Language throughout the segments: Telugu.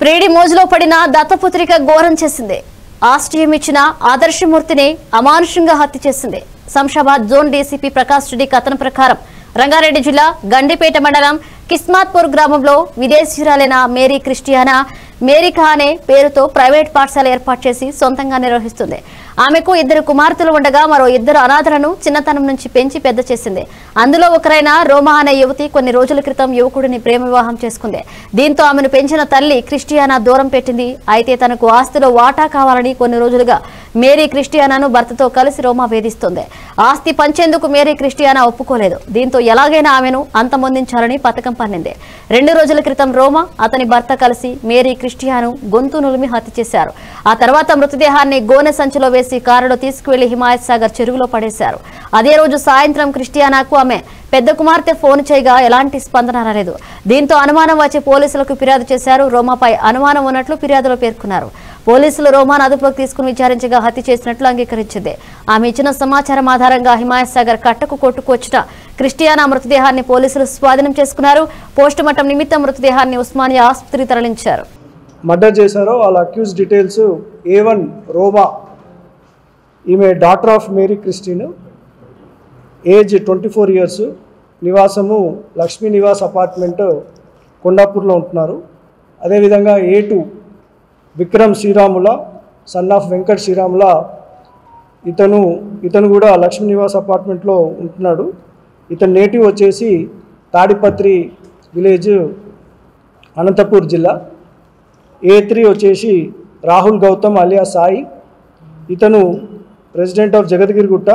ప్రేడి మోజులో పడిన దత్తపుత్రిక ఘోరం చేసింది ఆశ్రయం ఇచ్చిన ఆదర్శమూర్తిని అమానుషంగా హత్య చేసింది శంషాబాద్ జోన్ డీసీపీ ప్రకాష్ రెడ్డి కథనం ప్రకారం రంగారెడ్డి జిల్లా గండిపేట మండలం కిస్మాత్పూర్ గ్రామంలో విదేశీయురాలైన మేరీ క్రిస్టియానా మేరీ ఖానే పేరుతో ప్రైవేట్ పాఠశాల ఏర్పాటు చేసి సొంతంగా నిర్వహిస్తుంది ఆమెకు ఇద్దరు కుమార్తెలు ఉండగా మరో ఇద్దరు అనాథలను చిన్నతనం నుంచి పెంచి పెద్ద చేసింది అందులో ఒకరైన రోమా అనే యువతి కొన్ని రోజుల క్రితం యువకుడిని ప్రేమ వివాహం చేసుకుంది దీంతో ఆమెను పెంచిన తల్లి క్రిస్టియానా దూరం పెట్టింది అయితే తనకు ఆస్తిలో వాటా కావాలని కొన్ని రోజులుగా మేరీ క్రిస్టియానాను భర్తతో కలిసి రోమా వేధిస్తుంది ఆస్తి పంచేందుకు మేరీ క్రిస్టియానా ఒప్పుకోలేదు దీంతో ఎలాగైనా ఆమెను అంతమొందించాలని పథకం పన్నింది రెండు రోజుల క్రితం రోమా అతని భర్త కలిసి మేరీ క్రిస్టియాను గొంతు నులిమి హత్య చేశారు ఆ తర్వాత మృతదేహాన్ని గోనె సంచిలో వేసి కారులో తీసుకువెళ్లి హిమాయత్ సాగర్ చెరువులో పడేశారు అదే రోజు సాయంత్రం క్రిస్టియానాకు ఆమె పెద్ద కుమార్తె ఫోన్ చేయగా ఎలాంటి స్పందన రాలేదు దీంతో అనుమానం వచ్చి పోలీసులకు ఫిర్యాదు చేశారు రోమాపై అనుమానం ఉన్నట్లు ఫిర్యాదులో పేర్కొన్నారు పోలీసులు రోమాను అదుపులోకి తీసుకుని విచారించగా హత్య చేసినట్లు అంగీకరించింది ఆమె ఇచ్చిన సమాచారం ఆధారంగా హిమాయత్ సాగర్ కట్టకు కొట్టుకొచ్చిన క్రిస్టియానా మృతదేహాన్ని పోలీసులు స్వాధీనం చేసుకున్నారు పోస్టుమార్టం నిమిత్తం మృతదేహాన్ని ఉస్మానియా ఆసుపత్రికి తరలించారు మర్డర్ చేశారో వాళ్ళ accused details A one Roma ఈమె daughter of Mary Christine age twenty four years నివాసము లక్ష్మీ నివాస్ అపార్ట్మెంట్ కొండాపూర్లో ఉంటున్నారు అదేవిధంగా ఏ టూ విక్రమ్ శ్రీరాముల సన్ ఆఫ్ వెంకట్ శ్రీరాముల ఇతను ఇతను కూడా లక్ష్మీ నివాస్ అపార్ట్మెంట్లో ఉంటున్నాడు ఇతని నేటివ్ వచ్చేసి తాడిపత్రి విలేజ్ అనంతపూర్ జిల్లా ఏ త్రీ వచ్చేసి రాహుల్ గౌతమ్ అలియా సాయి ఇతను president of Jagadgirigutta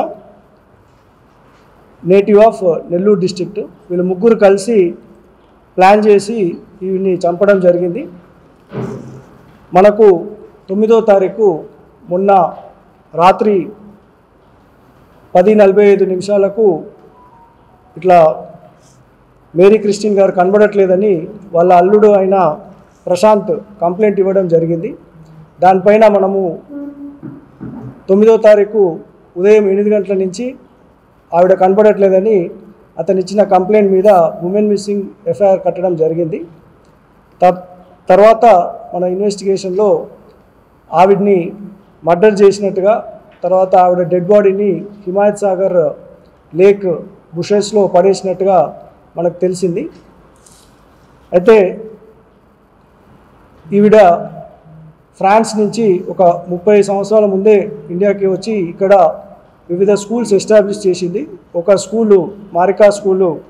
native of Nellore district వీళ్ళు ముగ్గురు కలిసి ప్లాన్ చేసి వీడిని చంపడం జరిగింది మనకు తొమ్మిదో తారీఖు మొన్న రాత్రి పది నలభై ఐదు నిమిషాలకు ఇట్లా మేరీ క్రిస్టిన్ గారు కనబడట్లేదని వాళ్ళ అల్లుడు అయిన ప్రశాంత్ కంప్లైంట్ ఇవ్వడం జరిగింది దానిపైన మనము తొమ్మిదో తారీఖు ఉదయం ఎనిమిది గంటల నుంచి ఆవిడ కనబడట్లేదని అతను ఇచ్చిన కంప్లైంట్ మీద ఉమెన్ మిస్సింగ్ ఎఫ్ఐఆర్ కట్టడం జరిగింది త- తర్వాత మన ఇన్వెస్టిగేషన్లో ఆవిడ్ని మర్డర్ చేసినట్టుగా తర్వాత ఆవిడ డెడ్ బాడీని హిమాయత్ సాగర్ లేక్ బుషెస్లో పడేసినట్టుగా మనకు తెలిసింది అయితే ఈవిడ ఫ్రాన్స్ నుంచి ఒక ముప్పై సంవత్సరాల ముందే ఇండియాకి వచ్చి ఇక్కడ వివిధ స్కూల్స్ ఎస్టాబ్లిష్ చేసింది ఒక స్కూలు మారికా స్కూలు